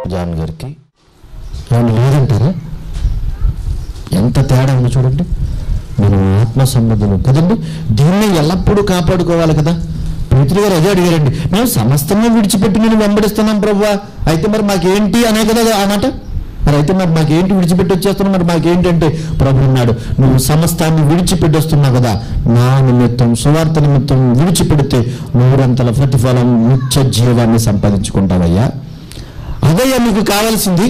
John గారికి ఏమన్నా లేదంటారా ఎంత తేడా ఉంది చూడండి మనం ఆత్మ సంబంధులు కదండి దీన్ని ఎల్లప్పుడూ కాపాడుకోవాలి కదా పేతురు గారు అదే అడిగారండి మేము సమస్తము విడిచిపెట్టి నేను వెంబడిస్తున్నాం ప్రభు అయితే మరి మాకేంటి అనే కదా ఆ మాట మరి అయితే మరి మాకేంటి విడిచిపెట్టి వచ్చేస్తున్నాం మరి మాకేంటంటే ప్రభు అన్నాడు నువ్వు సమస్తాన్ని విడిచిపెట్టి వస్తున్నావు కదా నా నిమిత్తం సువార్త నిమిత్తం విడిచిపెడితే నూరంతల ప్రతిఫలం నిత్య జీవాన్ని సంపాదించుకుంటావయ్యా అదయ్యా నీకు కావాల్సింది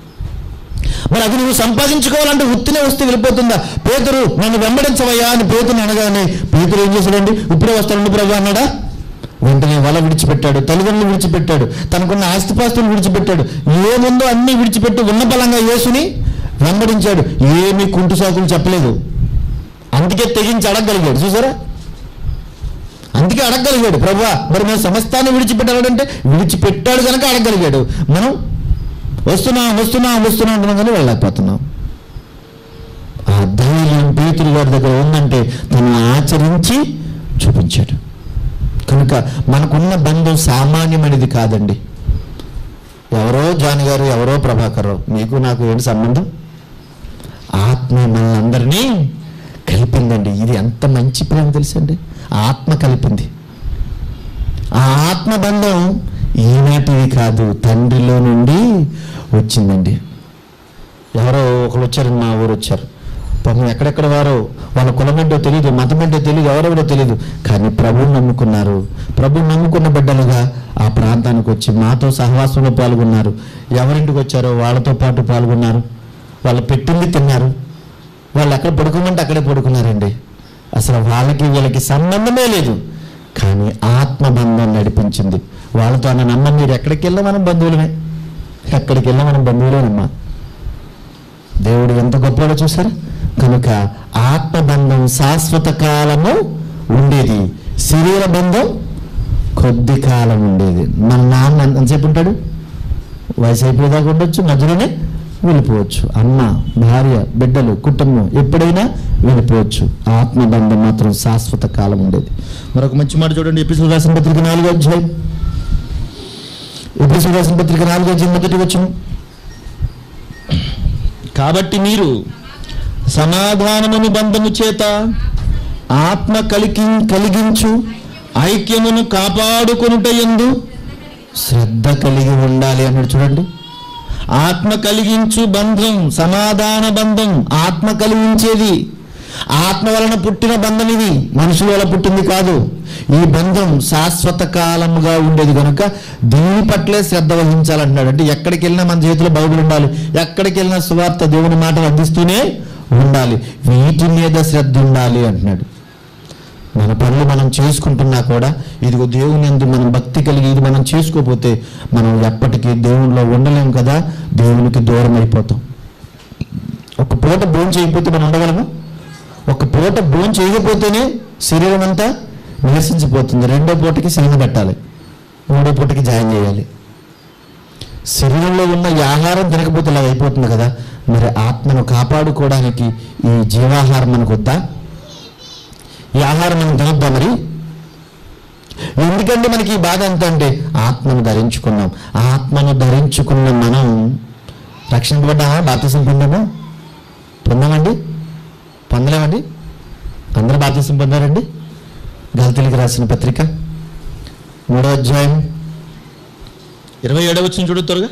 మరి అది నువ్వు సంపాదించుకోవాలంటే ఉత్తినే వస్తే వెళ్ళిపోతుందా పేతురు నన్ను వెంబడించవయ్యా అని పేతురు అనగానే పేతురు ఏం చేశాడండి ఇప్పుడే వస్తాడండి ప్రభు అన్నాడా వెంటనే వల విడిచిపెట్టాడు తల్లిదండ్రులు విడిచిపెట్టాడు తనకున్న ఆస్తిపాస్తులు విడిచిపెట్టాడు ఏముందో అన్ని విడిచిపెట్టి ఉన్న బలంగా యేసుని వెంబడించాడు ఏమీ కుంటు సాకులు చెప్పలేదు అందుకే తెగించి అడగగలిగాడు చూసారా అందుకే అడగగలిగాడు ప్రభు మరి మేము సమస్తాన్ని విడిచిపెట్టాలంటే విడిచిపెట్టాడు కనుక అడగగలిగాడు మనం వస్తున్నాం వస్తున్నాం వస్తున్నాం అంటున్నాం కానీ వెళ్ళలేకపోతున్నాం ఆ ధైర్యం పేతురు గారి దగ్గర ఉందంటే తను ఆచరించి చూపించాడు కనుక మనకున్న బంధం సామాన్యమైనది కాదండి ఎవరో జాని గారు ఎవరో ప్రభాకర్ రావు మీకు నాకు ఏంటి సంబంధం ఆత్మ మనందరినీ కలిపిందండి ఇది ఎంత మంచి ప్రేమ తెలుసండి ఆత్మ కలిపింది ఆ ఆత్మ బంధం ఈనాటిది కాదు తండ్రిలో నుండి వచ్చిందండి ఎవరో ఒకరు వచ్చారు మా ఊరు వచ్చారు పాపం ఎక్కడెక్కడ వారో వాళ్ళ కులం ఏంటో తెలియదు మతం ఏంటో తెలియదు ఎవరెవరో తెలియదు కానీ ప్రభువుని నమ్ముకున్నారు ప్రభువుని నమ్ముకున్న బిడ్డలుగా ఆ ప్రాంతానికి వచ్చి మాతో సహవాసంలో పాల్గొన్నారు ఎవరింటికి వచ్చారో వాళ్ళతో పాటు పాల్గొన్నారు వాళ్ళు పెట్టింది తిన్నారు వాళ్ళు ఎక్కడ పడుకోమంటే అక్కడే పడుకున్నారండి అసలు వాళ్ళకి వీళ్ళకి సంబంధమే లేదు కానీ ఆత్మబంధం నడిపించింది వాళ్ళతో అన్న నమ్మ మీరు ఎక్కడికి వెళ్ళా మనం బంధువులమే ఎక్కడికి వెళ్ళా మనం బంధువులేనమ్మా దేవుడు ఎంత గొప్పవాడో చూసారా కనుక ఆత్మబంధం శాశ్వత కాలము ఉండేది శరీర బంధం కొద్ది కాలం ఉండేది మన నాన్న ఎంతసేపు ఉంటాడు వయసు అయిపోయేదాకా ఉండొచ్చు మధ్యలోనే వెళ్ళిపోవచ్చు అమ్మ భార్య బిడ్డలు కుటుంబం ఎప్పుడైనా వెళ్ళిపోవచ్చు ఆత్మబంధం మాత్రం శాశ్వత కాలం ఉండేది మరొక మంచి మాట చూడండి ఎపిసోడ్ రాసిన పత్రిక నాలుగో అధ్యాయం ఎపిసోడ్ రాసిన పత్రిక నాలుగో అధ్యాయం మొదటి వచ్చిన కాబట్టి మీరు సమాధానమును బంధము చేత ఆత్మ కలిగి కలిగించు ఐక్యమును కాపాడుకొనుట ఎందు శ్రద్ధ కలిగి ఉండాలి అన్నాడు చూడండి ఆత్మ కలిగించు బంధం సమాధాన బంధం ఆత్మ కలిగించేది ఆత్మ వలన పుట్టిన బంధం ఇది మనుషుల వల్ల పుట్టింది కాదు ఈ బంధం శాశ్వత కాలముగా ఉండేది కనుక దీని పట్లే శ్రద్ధ వహించాలంటున్నాడు అంటే ఎక్కడికి వెళ్ళినా మన చేతిలో బైబిల్ ఉండాలి ఎక్కడికి వెళ్ళినా సువార్త దేవుని మాటలు అందిస్తూనే ఉండాలి వీటి మీద శ్రద్ధ ఉండాలి అంటున్నాడు మన పనులు మనం చేసుకుంటున్నా కూడా ఇదిగో దేవుని ఎందు మనం భక్తి కలిగి ఇది మనం చేసుకోకపోతే మనం ఎప్పటికీ దేవునిలో ఉండలేం కదా దేవునికి దూరం అయిపోతాం ఒక పూట భోజనం చేయకపోతే మనం ఉండగలమా ఒక పూట భోజనం చేయకపోతేనే శరీరం అంతా నిరసించిపోతుంది రెండో పూటకి సినిమా పెట్టాలి మూడో పూటకి జాయిన్ చేయాలి శరీరంలో ఉన్న ఈ ఆహారం తినకపోతే ఇలా అయిపోతుంది కదా మరి ఆత్మను కాపాడుకోవడానికి ఈ జీవాహారం మనకు వద్దా ఈ ఆహారం మనం తినొద్దా మరి ఎందుకంటే మనకి ఈ బాధ ఎంత అంటే ఆత్మను ధరించుకున్నాం ఆత్మను ధరించుకున్న మనం రక్షింపబడ్డామా బాప్తిసం పొందామా పొందామండి పొందలేమండి అందరూ బాప్తిసం పొందారండి గలతీలకు రాసిన పత్రిక మూడో అధ్యాయం ఇరవై ఏడవ వచ్చిన చూడు త్వరగా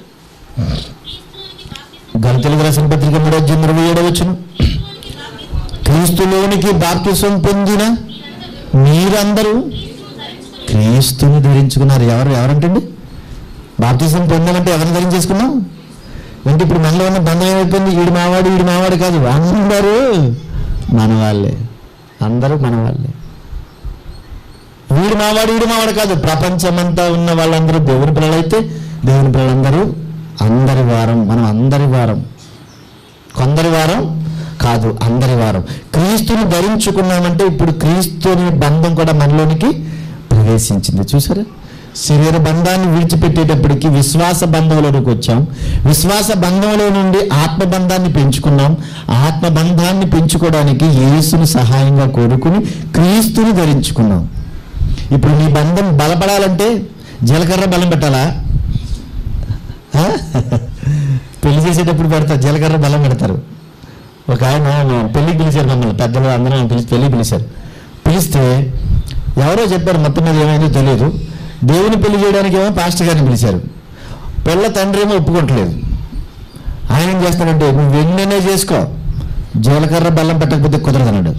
గలతీలకు రాసిన పత్రిక మూడో అధ్యాయం ఇరవై ఏడవ వచ్చిన క్రీస్తులోనికి బాప్తిసం పొందిన మీరందరూ క్రీస్తుని ధరించుకున్నారు ఎవరు ఎవరంటండి బాప్తిసం పొందామంటే ఎవరిని ధరించేసుకున్నాం అంటే ఇప్పుడు మనలో ఉన్న బంధం ఏమైపోయింది ఈడు మావాడు ఈడు మావాడు కాదు అందరూ మన వాళ్ళే అందరూ మన వాళ్ళే వీడు మావాడు వీడు మావాడు కాదు ప్రపంచమంతా ఉన్న వాళ్ళందరూ దేవుని పిల్లలైతే దేవుని పిల్లలందరూ అందరి వారం మనం అందరి వారం కొందరి వారం కాదు అందరి వారం క్రీస్తుని ధరించుకున్నామంటే ఇప్పుడు క్రీస్తుని బంధం కూడా మనలోనికి ప్రవేశించింది చూసారా శరీర బంధాన్ని విడిచిపెట్టేటప్పటికి విశ్వాస బంధంలోనికి వచ్చాం విశ్వాస బంధంలో నుండి ఆత్మ బంధాన్ని పెంచుకున్నాం ఆత్మ బంధాన్ని పెంచుకోవడానికి యేసుని సహాయంగా కోరుకుని క్రీస్తుని ధరించుకున్నాం ఇప్పుడు నీ బంధం బలపడాలంటే జీలకర్ర బలం పెట్టాలా ఆ? పెళ్లి చేసేటప్పుడు పెడతారు జీలకర్ర బెల్లం పెడతారు ఒక ఆయన పెళ్లికి పిలిచారు మమ్మల్ని పెద్దలు అందరం పిలిచి పెళ్లికి పిలిచారు పిలిస్తే ఎవరో చెప్పారు మొత్తం మీద ఏమైందో తెలియదు దేవుని పెళ్లి చేయడానికి ఏమో పాస్టర్ గారిని పిలిచారు పిల్ల తండ్రి ఏమో ఒప్పుకోవట్లేదు ఆయన ఏం చేస్తాడంటే నువ్వు ఎన్నైనా చేసుకో జీలకర్ర బెల్లం పెట్టకపోతే కుదరదన్నాడు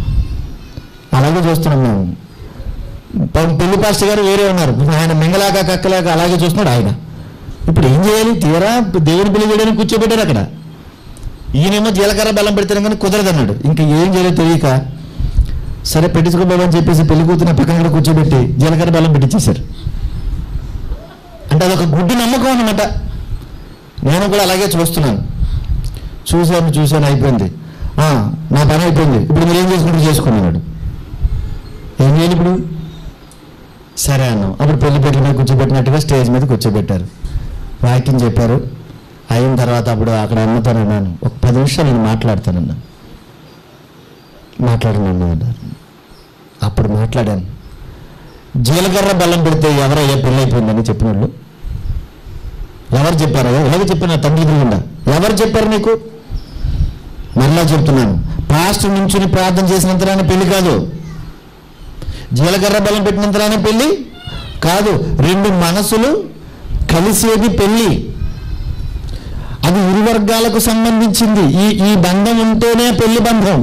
అలాగే చూస్తున్నాం మేము పాపం పెళ్లి పాస్టర్ గారు వేరే ఉన్నారు ఆయన మింగలాగా కక్కలాగా అలాగే చూస్తున్నాడు ఆయన ఇప్పుడు ఏం చేయాలి తీరా దేవుని పెళ్లి చేయడానికి కూర్చోబెట్టారు అక్కడ ఈయనేమో జీలకర్ర బెల్లం పెడతాను కానీ కుదరదన్నాడు ఇంకా ఏం చేయాలో తెలియక సరే పెట్టించుకోబోమని చెప్పేసి పెళ్లి కూతురు పక్కన కూడా కూర్చోబెట్టి జీలకర్ర బెల్లం పెట్టించేశారు అంటే అదొక గుడ్డి నమ్మకం అనమాట నేను కూడా అలాగే చూస్తున్నాను చూశాను చూశాను అయిపోయింది ఆ, నా పని అయిపోయింది ఇప్పుడు మీరు ఏం చేసుకుంటారు చేసుకున్నాడు ఏం చేయాలి ఇప్పుడు సరే అన్నాం అప్పుడు పెళ్లి పెట్టిన మీద కూర్చోబెట్టినట్టుగా స్టేజ్ మీద కూర్చోబెట్టారు వాక్యం చెప్పారు అయిన తర్వాత అప్పుడు అక్కడ అన్నతాను అన్నాను ఒక పది నిమిషాలు నేను మాట్లాడతానన్నా మాట్లాడనన్నా అన్నారు అప్పుడు మాట్లాడాను జీలకర్ర బెల్లం పెడితే ఎవరయ్యా పెళ్ళి అయిపోయిందని చెప్పిన వాళ్ళు ఎవరు చెప్పారు ఎలాగ చెప్పిన తండ్రి ఎదురుగుండా ఎవరు చెప్పారు నీకు మళ్ళా చెప్తున్నాను పాస్టర్ నుంచుని ప్రార్థన చేసినంతరానే పెళ్లి కాదు జీలకర్ర బెల్లం పెట్టినంతరానే పెళ్లి కాదు రెండు మనసులు కలిసేది పెళ్లి అది ఇరు వర్గాలకు సంబంధించింది ఈ ఈ బంధం ఉంటేనే పెళ్లి బంధం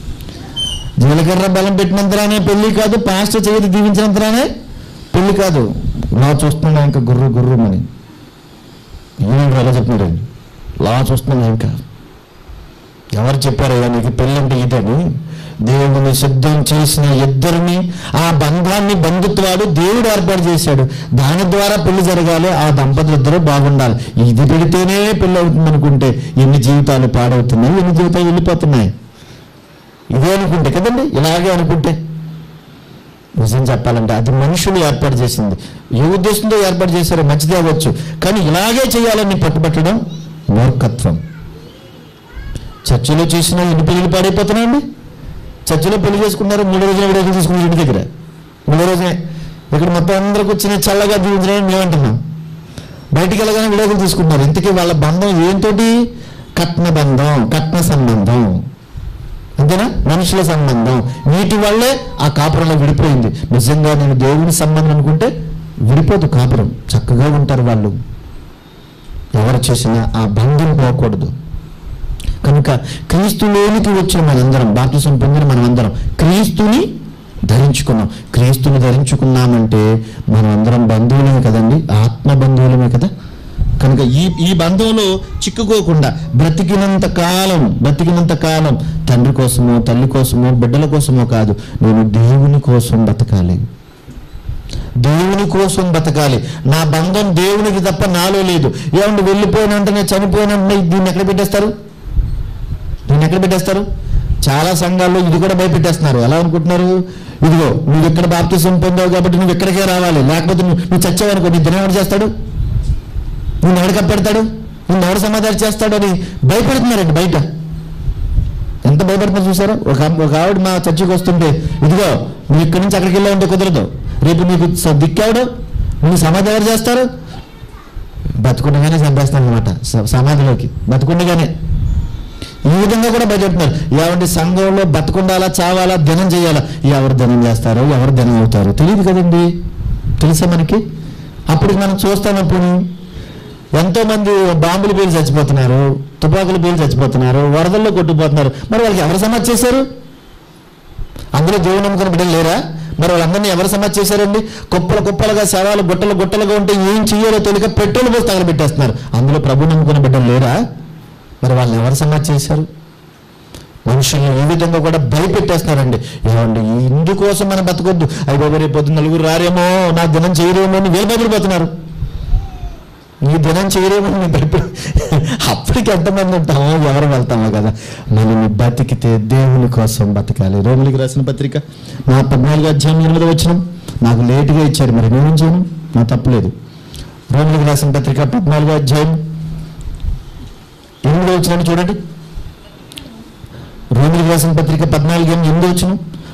జీలకర్ర బెల్లం పెట్టినంతరానే పెళ్లి కాదు పాస్టర్ చేతి దీవించినంతరానే పెళ్లి కాదు లా చూస్తున్నా ఇంకా గుర్రు గుర్రుమని ఏమేమి ఎలా చెప్తున్నాడు లా చూస్తున్నా ఇంకా ఎవరు చెప్పారయ్యా నీకు పెళ్ళంటే ఇదని దేవుని సిద్ధం చేసిన ఇద్దరిని ఆ బంధాన్ని బంధుత్వాలు దేవుడు ఏర్పాటు చేశాడు దాని ద్వారా పెళ్లి జరగాలి ఆ దంపతులు ఇద్దరు బాగుండాలి ఇది పెడితేనే పెళ్ళి అవుతుంది అనుకుంటే ఎన్ని జీవితాలు పాడవుతున్నాయి ఎన్ని జీవితాలు వెళ్ళిపోతున్నాయి ఇదే అనుకుంటే కదండి ఇలాగే అనుకుంటే నిజం చెప్పాలంటే అది మనుషులు ఏర్పాటు చేసింది ఏ ఉద్దేశంతో ఏర్పాటు చేశారో మంచిదే అవ్వచ్చు కానీ ఇలాగే చేయాలని పట్టుబట్టడం మూర్ఖత్వం చర్చిలో చేసిన ఎన్ని పెళ్ళిళ్ళు పాడైపోతున్నాయండి చర్చిలో పెళ్లి చేసుకున్నారు మూడో రోజున విడాకులు తీసుకున్నారు ఇంటి దగ్గర మూడో రోజునే ఇక్కడ మొత్తం అందరికి వచ్చిన చల్లగా దీవించడం మేము అంటున్నాం బయటికి వెళ్ళగానే విడాకులు తీసుకుంటున్నారు ఇంతకీ వాళ్ళ బంధం ఏంతోటి కట్న బంధం కట్న సంబంధం అంతేనా మనుషుల సంబంధం వీటి వల్లే ఆ కాపురంలో విడిపోయింది నిజంగా నేను దేవుని సంబంధం అనుకుంటే విడిపోదు కాపురం చక్కగా ఉంటారు వాళ్ళు ఎవరు చేసినా ఆ బంధం పోకూడదు కనుక క్రీస్తులోనికి వచ్చిన మనందరం బాప్తిసం పొందిన మనమందరం క్రీస్తుని ధరించుకున్నాం క్రీస్తుని ధరించుకున్నామంటే మనం అందరం బంధువులమే కదండి ఆత్మ బంధువులమే కదా కనుక ఈ ఈ బంధంలో చిక్కుకోకుండా బ్రతికినంత కాలం బ్రతికినంత కాలం తండ్రి కోసమో తల్లి కోసమో బిడ్డల కోసమో కాదు నేను దేవుని కోసం బతకాలి దేవుని కోసం బతకాలి నా బంధం దేవునికి తప్ప నాలో లేదు ఏమంటే వెళ్ళిపోయిన వెంటనే చనిపోయిన వెంటనే దీన్ని ఎక్కడ పెట్టేస్తారు దీన్ని ఎక్కడ పెట్టేస్తారు చాలా సంఘాల్లో ఇది కూడా భయపెట్టేస్తున్నారు ఎలా అనుకుంటున్నారు ఇదిగో నువ్వు ఇక్కడ బాప్తిసం పొందావు కాబట్టి నువ్వు ఇక్కడికే రావాలి లేకపోతే నువ్వు నువ్వు చచ్చావనుకో నీ దినం ఎవరు చేస్తాడు నిన్ను ఎవడు కప్పెడతాడు నిన్ను ఎవడు సమాధానం చేస్తాడు అని భయపెడుతున్నారండి బయట ఎంత భయపడుతున్నారు చూసారా ఒక అమ్మ- ఒక ఆవిడ మా చర్చికి వస్తుంటే ఇదిగో నువ్వు ఇక్కడి నుంచి అక్కడికి వెళ్ళా ఉంటే కుదరదు రేపు నీకు స- దిక్కాడు నువ్వు సమాధి ఎవరు చేస్తారు బతుకుండగానే చంపేస్తాను అనమాట సమాధిలోకి బతుకుండగానే ఈ విధంగా కూడా భయపెడుతున్నారు ఏమంటే సంఘంలో బతుకుండాలా చావాలా దినం చేయాలా ఎవరు దినం చేస్తారో ఎవరు దినం అవుతారో తెలియదు కదండి తెలుసా మనకి అప్పుడు మనం చూస్తానప్పుడు ఎంతో మంది బాంబులు పేరు చచ్చిపోతున్నారు తుపాకులు పేరు చచ్చిపోతున్నారు వరదల్లో కొట్టుకుపోతున్నారు మరి వాళ్ళకి ఎవరు సమాధి చేశారు అందులో దేవుని నమ్ముకున్న బిడ్డలు లేరా మరి వాళ్ళందరినీ ఎవరు సమాధి చేశారండి కుప్పల కుప్పలుగా శవాలు గుట్టలు గుట్టలుగా ఉంటే ఏం చెయ్యాలో తెలియక పెట్రోల్ పోసి తగలబెట్టేస్తున్నారు అందులో ప్రభు నమ్ముకున్న బిడ్డలు లేరా మరి వాళ్ళని ఎవరు సమాధి చేశారు మనుషుల్ని ఈ విధంగా కూడా భయపెట్టేస్తున్నారండి ఏమండి ఇందుకోసం మనం బతకొద్దు అయ్యి బాబు రేపు పొద్దున్న నలుగురు రారేమో నా దినం చేయరేమో అని వీళ్ళు భయపడిపోతున్నారు ఈ దినం చేయరేమో అని భయపడి అప్పటికి ఎంతమంది ఉంటామో ఎవరు వెళ్తామో కదా మనం బతికితే దేవుని కోసం బతకాలి రోగులకి రాసిన పత్రిక నా పద్నాలుగు అధ్యాయం ఎనిమిది వచ్చిన నాకు లేటుగా ఇచ్చారు మరి నేనేం చేయను నా తప్పులేదు రోగులకి రాసిన పత్రిక పద్నాలుగో అధ్యాయం ఎనిమిది వచ్చిన చూడండి రోమిలికి రాసిన పత్రిక పద్నాలుగు ఎనిమిది ఎనిమిది వచ్చిన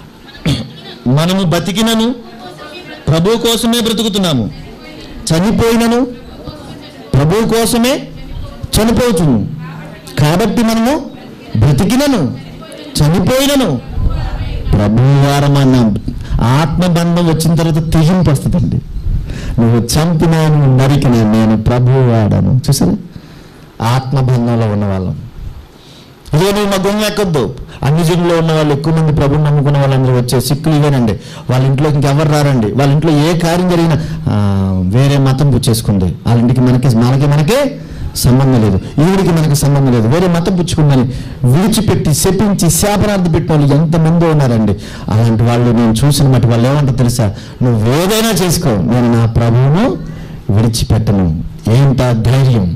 మనము బతికినను ప్రభు కోసమే బ్రతుకుతున్నాము చనిపోయినను ప్రభు కోసమే చనిపోవచ్చు కాబట్టి మనము బ్రతికినను చనిపోయినను ప్రభువారం అన్న ఆత్మబంధం వచ్చిన తర్వాత తెగింపు వస్తుందండి నువ్వు చంపినా నువ్వు నరికినా నేను ప్రభువు వాడను చూసారా ఆత్మబంధంలో ఉన్న వాళ్ళం ఇదే నువ్వు మా గొంగ ఎక్కొద్దు అన్ని జిల్లలో ఉన్న వాళ్ళు ఎక్కువ మంది ప్రభుని నమ్ముకున్న వాళ్ళందరూ వచ్చే సిక్కులు ఇవేనండి వాళ్ళ ఇంట్లో ఇంకెవరు రారండి వాళ్ళ ఇంట్లో ఏ కార్యం జరిగినా ఆ, వేరే మతం పుచ్చేసుకుంది వాళ్ళ ఇంటికి మనకి మనకి మనకే సంబంధం లేదు ఈవిడికి మనకి సంబంధం లేదు వేరే మతం పుచ్చుకుందని విడిచిపెట్టి శపించి శాపనార్థ పెట్టిన వాళ్ళు ఎంతమంది ఉన్నారండి అలాంటి వాళ్ళు నేను చూసిన మట్టి వాళ్ళు ఏమంటారు తెలుసా నువ్వు ఏదైనా చేసుకో నేను నా ప్రభువును విడిచిపెట్టను ఏంట ధైర్యం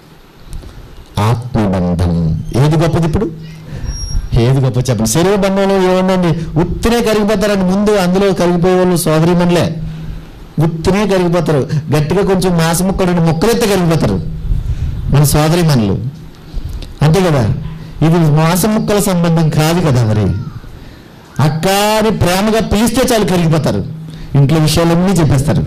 ఆత్మబంధం ఏది గొప్పది ఇప్పుడు ఏది గొప్ప చెప్పండి శరీర బంధంలో ఏముందండి ఉత్తినే కరిగిపోతారండి ముందు అందులో కరిగిపోయే వాళ్ళు సోదరిమణులే ఉత్తినే కరిగిపోతారు గట్టిగా కొంచెం మాస ముక్కలు ముక్కలెత్తే కరిగిపోతారు మన సోదరిమణులు అంతే కదా ఇది మాస ముక్కల సంబంధం కాదు కదా మరి అక్క అని ప్రేమగా పిలిస్తే చాలు కరిగిపోతారు ఇంట్లో విషయాలన్నీ చెప్పేస్తారు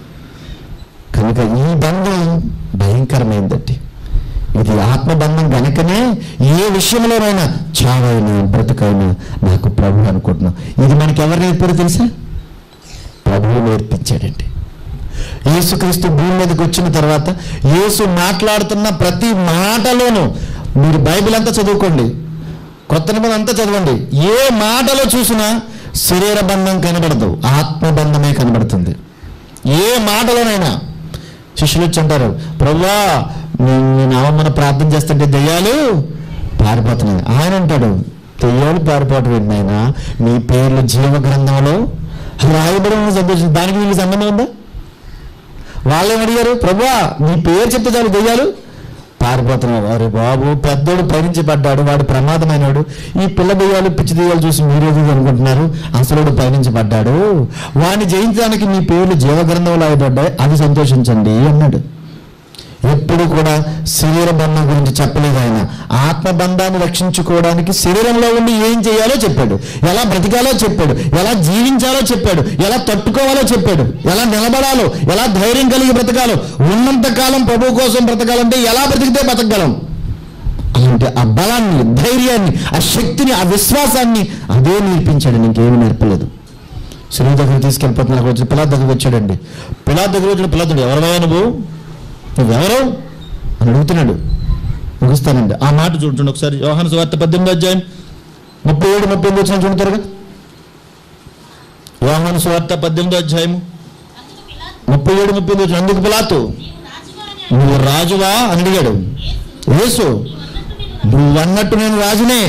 కనుక ఈ బంధం భయంకరమైందండి ఇది ఆత్మబంధం గనుకనే ఏ విషయంలోనైనా చావైనా బ్రతకైనా నాకు ప్రభు అనుకుంటున్నాం ఇది మనకి ఎవరు నేర్పారో తెలుసా ప్రభువు నేర్పించాడండి యేసుక్రీస్తు భూమి మీదకి వచ్చిన తర్వాత యేసు మాట్లాడుతున్న ప్రతి మాటలోనూ మీరు బైబిల్ అంతా చదువుకోండి కొత్త నిబంధన అంతా చదవండి ఏ మాటలో చూసినా శరీర బంధం కనబడదు ఆత్మబంధమే కనబడుతుంది ఏ మాటలోనైనా శిష్యులు వచ్చి అంటారు ప్రవ్వా నేను అవమాన ప్రార్థన చేస్తుంటే దెయ్యాలు పారిపోతున్నాయి ఆయన అంటాడు దెయ్యాలు పారిపోవటం ఏంటైనా మీ పేర్లు జీవ గ్రంథంలో రాయబడి ఉన్న సంతోషం దానికి మీకు సంబంధం ఉందా వాళ్ళేం అడిగారు ప్రభా నీ పేరు చెప్తే చాలు దెయ్యాలు పారిపోతున్నారు అరే బాబు పెద్దోడు పైనుంచి పడ్డాడు వాడు ప్రమాదమైనవాడు ఈ పిల్ల దెయ్యాలు పిచ్చి దెయ్యాలు చూసి మీరేది అనుకుంటున్నారు అసలుడు పైనుంచి పడ్డాడు వాడిని జయించడానికి మీ పేర్లు జీవగ్రంథంలో అయిపడ్డాయి అది సంతోషించండి అన్నాడు ఎప్పుడు కూడా శరీర బంధం గురించి చెప్పలేదు ఆయన ఆత్మ బంధాన్ని రక్షించుకోవడానికి శరీరంలో ఉండి ఏం చేయాలో చెప్పాడు ఎలా బ్రతికాలో చెప్పాడు ఎలా జీవించాలో చెప్పాడు ఎలా తట్టుకోవాలో చెప్పాడు ఎలా నిలబడాలో ఎలా ధైర్యం కలిగి బ్రతకాలో ఉన్నంత కాలం ప్రభు కోసం బ్రతకాలంటే ఎలా బ్రతికితే బ్రతకగలం అంటే ఆ బలాన్ని ధైర్యాన్ని ఆ శక్తిని ఆ విశ్వాసాన్ని అదే నేర్పించాడు ఇంకేమీ నేర్పలేదు శరీర దగ్గర తీసుకెళ్ళిపోతున్నా వచ్చి పిల్లల దగ్గర వచ్చాడండి పిల్లల దగ్గర వచ్చిన పిల్లడు ఎవరమయ్యా నువ్వు నువ్వెవరు అని అడుగుతున్నాడు ముగిస్తానండి ఆ మాట చూడండి ఒకసారి యోహాను సువార్త పద్దెనిమిది అధ్యాయం ముప్పై ఏడు ముప్పై ఎనిమిది వచ్చిన చూడతారు కదా యోహాను సువార్త పద్దెనిమిది అధ్యాయము ముప్పై ఏడు ముప్పై ఎనిమిది వచ్చిన అందుకు పిలాతు నువ్వు రాజువా అని అడిగాడు యేసు నువ్వన్నట్టు నేను రాజునే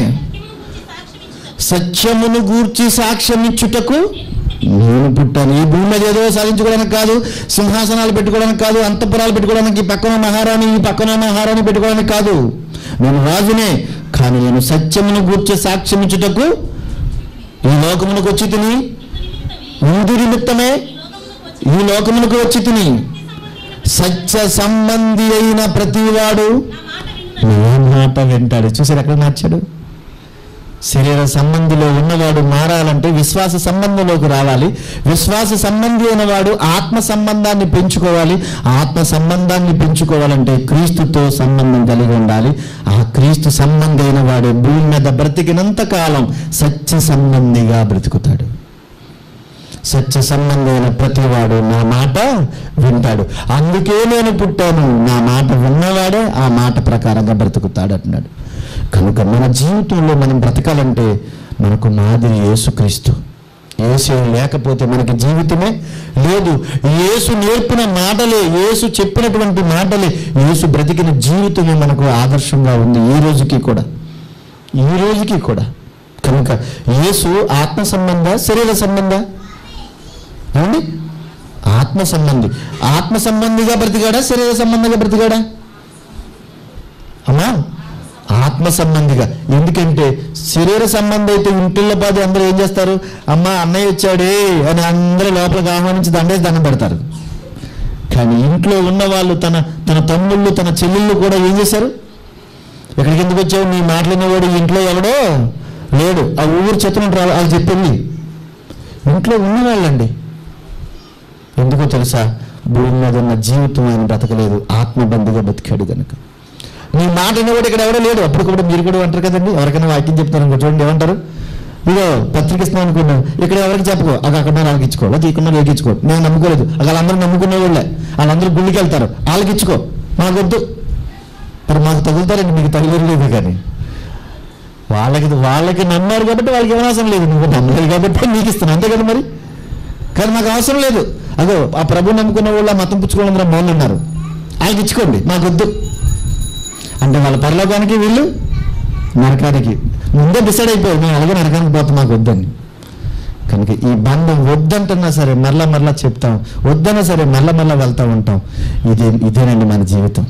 సత్యమును గూర్చి సాక్ష్యం ఇచ్చుటకు నేను పుట్టాను ఈ భూమి మీద ఏదో సాధించుకోవడానికి కాదు సింహాసనాలు పెట్టుకోవడానికి కాదు అంతపురాలు పెట్టుకోవడానికి ఈ పక్కన మహారాణి ఈ పక్కన మహారాణి పెట్టుకోవడానికి కాదు నేను రాజునే కానీ నేను సత్యమును గూర్చి సాక్ష్యం ఇచ్చుటకు ఈ లోకమునకు వచ్చి తిని ఇందు నిమిత్తమే ఈ లోకమునకు వచ్చి తిని సత్య సంబంధి అయిన ప్రతివాడు నా మాట వింటాడు చూసారు ఎక్కడ మార్చాడు శరీర సంబంధిలో ఉన్నవాడు మారాలంటే విశ్వాస సంబంధంలోకి రావాలి విశ్వాస సంబంధి అయినవాడు ఆత్మ సంబంధాన్ని పెంచుకోవాలి ఆత్మ సంబంధాన్ని పెంచుకోవాలంటే క్రీస్తుతో సంబంధం కలిగి ఉండాలి ఆ క్రీస్తు సంబంధి అయిన వాడు భూమి మీద బ్రతికినంత కాలం సత్య సంబంధిగా బ్రతుకుతాడు సత్య సంబంధమైన ప్రతివాడు నా మాట వింటాడు అందుకే నేను పుట్టాను నా మాట విన్నవాడే ఆ మాట ప్రకారంగా బ్రతుకుతాడు అంటున్నాడు కనుక మన జీవితంలో మనం బ్రతకాలంటే మనకు మాదిరి యేసుక్రీస్తు యేసు లేకపోతే మనకి జీవితమే లేదు యేసు నేర్పిన మాటలే యేసు చెప్పినటువంటి మాటలే యేసు బ్రతికిన జీవితమే మనకు ఆదర్శంగా ఉంది ఈ రోజుకి కూడా ఈ రోజుకి కూడా కనుక యేసు ఆత్మ సంబంధ శరీర సంబంధ ఏమండి ఆత్మ సంబంధి ఆత్మ సంబంధిగా బ్రతికాడా శరీర సంబంధిగా బ్రతికాడా అమ్మా ఆత్మ సంబంధిగా ఎందుకంటే శరీర సంబంధి అయితే ఇంటిల్లో పాది అందరూ ఏం చేస్తారు అమ్మ అన్నయ్య వచ్చాడే అని అందరూ లోపలికి ఆహ్వానించి దండేసి దండం పెడతారు కానీ ఇంట్లో ఉన్న వాళ్ళు తన తన తమ్ముళ్ళు తన చెల్లెళ్ళు కూడా ఏం చేశారు ఎక్కడికి ఎందుకు వచ్చావు నీ మాట్లాడినవాడు ఇంట్లో ఎవడో లేడు ఆ ఊరు చెత్తను వాళ్ళు చెప్పింది ఇంట్లో ఉన్నవాళ్ళండి ఎందుకో తెలుసా భూమి మీద ఉన్న జీవితం ఆయన బ్రతకలేదు ఆత్మబంధిగా బతికాడు గనుక నీ మాట కూడా ఇక్కడ ఎవడో లేడు అప్పుడు కూడా మీరు కూడా అంటారు కదండి ఎవరికైనా వాక్యం చెప్తారు అనుకో చూడండి ఏమంటారు ఇదో పత్రిక ఇస్తున్నాం అనుకున్నాను ఇక్కడ ఎవరికి చెప్పుకో అక్కడ అక్కడ వాళ్ళకి ఇచ్చుకో లేదా ఇక్కడ వాళ్ళకి ఇచ్చుకో నేను నమ్ముకోలేదు అక్కడ వాళ్ళందరూ నమ్ముకునే వాళ్ళే వాళ్ళందరూ గుళ్ళకి వెళ్తారు వాళ్ళకి ఇచ్చుకో మాకు వద్దు మరి మాకు తగులుతారండి మీకు తగులలేదు కానీ వాళ్ళకి వాళ్ళకి నమ్మారు కాబట్టి వాళ్ళకి ఏం అవసరం లేదు నువ్వు నమ్మలేదు కాబట్టి నీకు ఇస్తాను అంతే కదా మరి కానీ మాకు అవసరం లేదు అదో ఆ ప్రభు నమ్ముకున్న వాళ్ళు ఆ మతం పుచ్చుకోవాలందరూ మౌన్ ఉన్నారు ఆయనకి ఇచ్చుకోండి మాకు వద్దు అంటే వాళ్ళ పరలోకానికి వీళ్ళు నరకానికి ముందే డిసైడ్ అయిపోయారు మేము అలాగే నరకానికి పోతాం మాకు వద్దని కనుక ఈ బంధం వద్దంటున్నా సరే మరలా మరలా చెప్తాం వద్దన్నా సరే మరలా మరలా వెళ్తూ ఉంటాం ఇదే ఇదేనండి మన జీవితం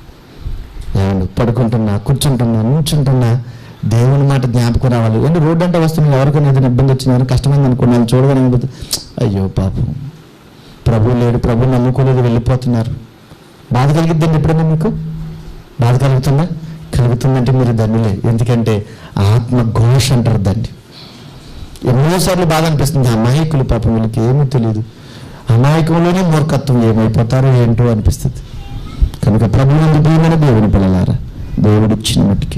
ఏమండి పడుకుంటున్నా కూర్చుంటున్నా నుంచుంటున్నా దేవుని మాట జ్ఞాపకం రావాలి అంటే రోడ్డు అంటే వస్తున్నా ఎవరికైనా ఏదైనా ఇబ్బంది వచ్చింది కానీ కష్టమైంది అనుకున్నాను చూడగలిగిపోతే అయ్యో పాపం ప్రభు లేడు ప్రభు నమ్ముకోలేదు వెళ్ళిపోతున్నారు బాధ కలిగిద్దండి ఎప్పుడైనా మీకు బాధ కలుగుతుందా కలుగుతుందంటే మీరు ధన్యులే ఎందుకంటే ఆత్మ ఘోష అంటారు దాన్ని ఎన్నోసార్లు బాధ అనిపిస్తుంది అమాయకులు పాపం వీళ్ళకి ఏమీ తెలియదు అమాయకంలోనే మూర్ఖత్వం ఏమైపోతారో ఏంటో అనిపిస్తుంది కనుక ప్రభు ప్రియమైన దేవుని పిల్లలారా దేవుడు ఇచ్చిన మట్టికి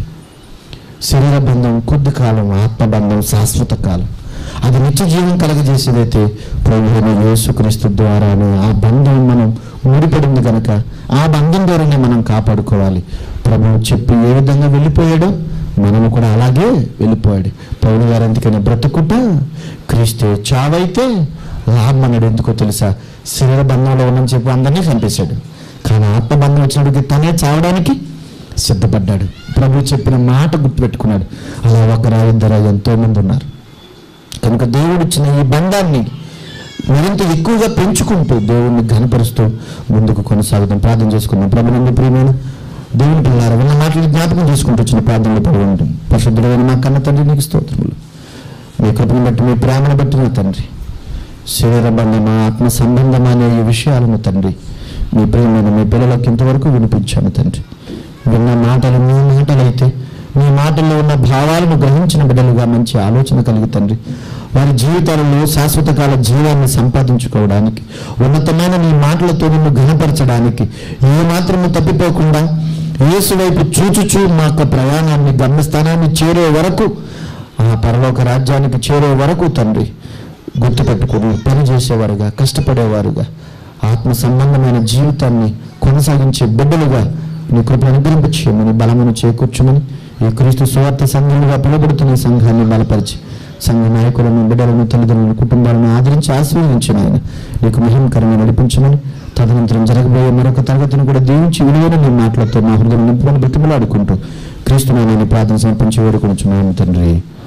శరీర బంధం కొద్ది కాలం ఆత్మ బంధం శాశ్వత కాలం అది నిత్య జీవం కలగజేసేదైతే ప్రభు అయిన యేసుక్రీస్తు ద్వారానే ఆ బంధం మనం ముడిపడింది కనుక ఆ బంధం ద్వారానే మనం కాపాడుకోవాలి ప్రభు చెప్పి ఏ విధంగా వెళ్ళిపోయాడో మనము కూడా అలాగే వెళ్ళిపోయాడు పౌరు గారు ఎందుకని బ్రతుకుట క్రీస్తే చావైతే లాభం అన్నాడు ఎందుకో తెలుసా శరీర బంధంలో ఉన్నని చెప్పి అందరినీ చంపేశాడు కానీ ఆత్మబంధం వచ్చినప్పటికి తనే చావడానికి సిద్ధపడ్డాడు ప్రభు చెప్పిన మాట గుర్తుపెట్టుకున్నాడు అలా ఒకరా ఇద్దరా ఎంతో మంది ఉన్నారు కనుక దేవుడు ఇచ్చిన ఈ బంధాన్ని మరింత ఎక్కువగా పెంచుకుంటూ దేవుణ్ణి ఘనపరుస్తూ ముందుకు కొనసాగుదాం ప్రార్థన చేసుకుందాం ప్రభు నందు ప్రియమైన దేవుని పిల్లారా ఉన్న మాటలు జ్ఞాపకం చేసుకుంటూ వచ్చిన ప్రార్థనలో పడి ఉంటుంది పరిశుద్ధుడైన మా కన్న తండ్రి నీకు స్తోత్రములు మీ కృపను బట్టి మీ ప్రేమను బట్టి నా తండ్రి శరీర బంధం ఆత్మ సంబంధం అనే ఈ విషయాలను తండ్రి మీ ప్రేమను మీ పిల్లలకు ఇంతవరకు వినిపించాను తండ్రి విన్న మాటలు మీ మాటలైతే మీ మాటల్లో ఉన్న భావాలను గ్రహించిన బిడ్డలుగా మంచి ఆలోచన కలిగి తండ్రి వారి జీవితాలలో శాశ్వత కాల జీవాన్ని సంపాదించుకోవడానికి ఉన్నతమైన నీ మాటలతో నిన్ను ఘనపరచడానికి ఏ మాత్రము తప్పిపోకుండా యేసు వైపు చూచుచూ మా యొక్క ప్రయాణాన్ని గమ్యస్థానాన్ని చేరే వరకు ఆ పరలోక రాజ్యానికి చేరే వరకు తండ్రి గుర్తుపెట్టుకుని పని చేసేవారుగా కష్టపడేవారుగా ఆత్మ సంబంధమైన జీవితాన్ని కొనసాగించే బిడ్డలుగా నీ కృపను అనుగ్రహింప చేయమని బలమును చేకూర్చుమని ఈ క్రీస్తు సువార్త సంఘముగా పిలువబడుతున్న ఈ సంఘాన్ని బలపరిచి సంఘ నాయకులను బిడ్డలను తల్లిదండ్రులను కుటుంబాలను ఆదరించి ఆశీర్వదించిన ఆయన నీకు మహిమకరంగా నడిపించమని తదనంతరం జరగబోయే మరొక తరగతిని కూడా దీవించి విలువైన నీ మాటలతో మా హృదయం నింపుకొని బ్రతిమలాడుకుంటూ క్రీస్తు నామాన్ని ప్రార్థన సమర్పించి వేడుకొనుచున్నాను తండ్రి